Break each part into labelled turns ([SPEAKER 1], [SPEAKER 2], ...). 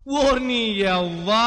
[SPEAKER 1] ఓర్ని అవ్వా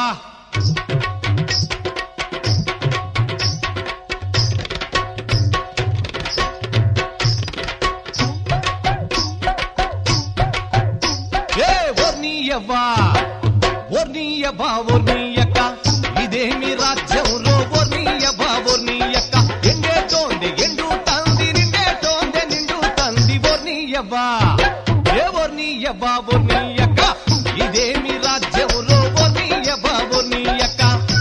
[SPEAKER 1] ఏ ఓర్ని అవ్వా ఓర్ని అవ్వా ఓర్ని అక్క ఇదేమి రాజ్యంలో ఓర్ని అవ్వా ఓర్ని అక్క ఎండేటోంది ఎండు తంది నిండేటోంది నిండు తంది ఓర్ని అవ్వా ఏ ఓర్ని అవ్వా ఓర్ని అక్క ఇదేమి రాజ్యంలో ఓర్ని అవ్వా ఓర్ని అక్క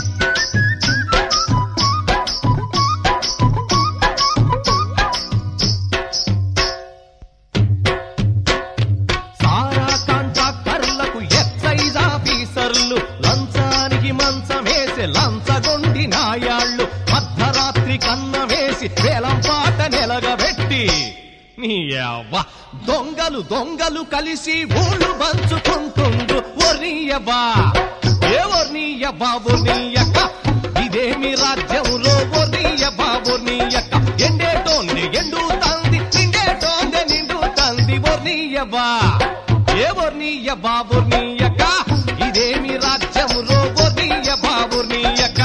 [SPEAKER 1] సారా కాంట్రాక్టర్లకు ఎక్సైజ్ ఆఫీసర్లు లంచానికి మంచమేసి లంచగొండి నాయాళ్ళు అర్ధరాత్రి కన్న వేసి వేలం పాట నెలగబెట్టి నీ అవ్వ దొంగలు దొంగలు కలిసి ఊళ్ళు పంచుకుంటుండ్రు ఒర్నియవ్వా ఏ ఒర్నియవ్వా ఒర్నియక్క ఇదేమి రాజ్యంలో ఒర్నియవ్వా ఒర్నియక్క ఎండేటోంది ఎండు తంది నిండేటోంది నిండు తంది ఒర్నియవ్వా ఏ ఒర్నియవ్వా ఒర్నియక్క ఇదేమి రాజ్యంలో ఒర్నియవ్వా ఒర్నియక్క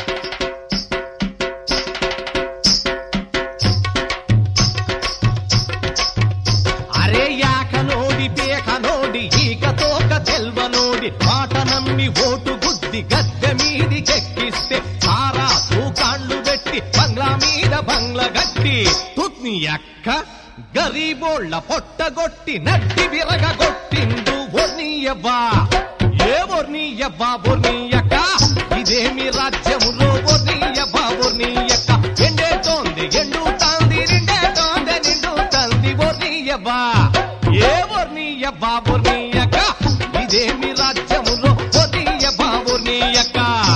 [SPEAKER 1] అరే యాక నోడి పేక నోడి ఈక తోక తెల్వ నోడి మాట నమ్మి ఓటు గుద్ది గద్దె మీదికెక్కిస్తే సారా తూకాళ్ళు పెట్టి బంగ్లా మీద బంగ్లా గట్టి తుత్ని అక్క గరీబోళ్ళ పొట్టగొట్టి నడ్డి విరగొట్టిండు ఒర్నీయవ్వా ఏ ఒర్నీయవ్వా ఒర్నీయక్క ఇదేమి రాజ్యములో ఒర్నీయవ్వా ఒర్నీయక్క ఎండేటోంది ఎండు తాంది నిండేటోంది నిండు తంది ఒర్నీయవ్వా ఏ ఒర్నీయవ్వా ఒర్నీయక్క ఇదేమి రాజ్యములో ఒర్నీయవ్వా ఒర్నీయక్క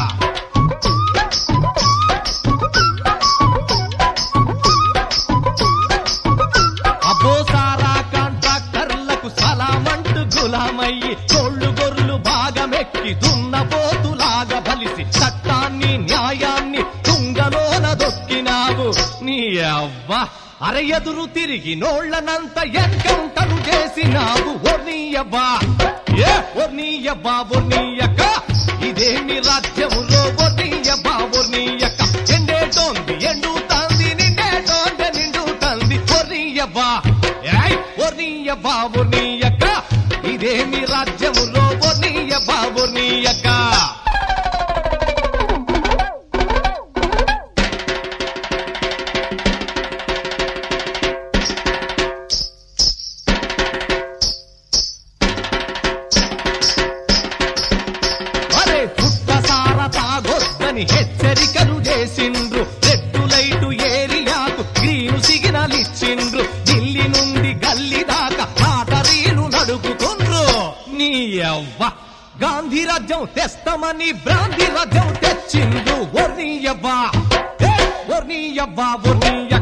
[SPEAKER 1] అబ్బో సారా కాంట్రాక్టర్లకు సలామంటూ గులామయ్యి కోళ్ళు గొర్రెలు భాగమెక్కి దున్నపోతులాగా బలిసి చట్టాన్ని న్యాయాన్ని తుంగలోన దొక్కినావు నీ అవ్వ అర ఎదురు తిరిగి నోళ్లనంత ఎన్కౌంటరు చేసినావు ఒర్నీయవ్వా ఏ ఒర్నీయవ్వా ఒర్నీయక్క ఇదేమి రాజ్యములో ఒర్నీయవ్వా ఒర్నీయక్క ఎండేటోంది ఎండు తాంది నిండేటోంది నిండు తంది ఒర్నీయవ్వా ఏయ్ ఒర్నీయవ్వా ఒర్నీయక్క ఇదేమి రాజ్యములో ఒర్నీయవ్వా ఒర్నీయక్క అరే పుట్టసార తాగొద్దని హెచ్చరికలు చేసిండ్రు రెడ్ లైటు ఏరియాకు గ్రీను సిగ్నల్ ఇచ్చిండ్రు ఢిల్లీ నుండి గల్లీ దాకా ఆటరీలు నడుపుతుండ్రు నీ అవ్వ గాంధీ రాజ్యం తెస్తామని బ్రాంతి రాజ్యం తెచ్చిండ్రు ఒర్నీయవ్వా ఒర్నీయవ్వా ఒర్నీయ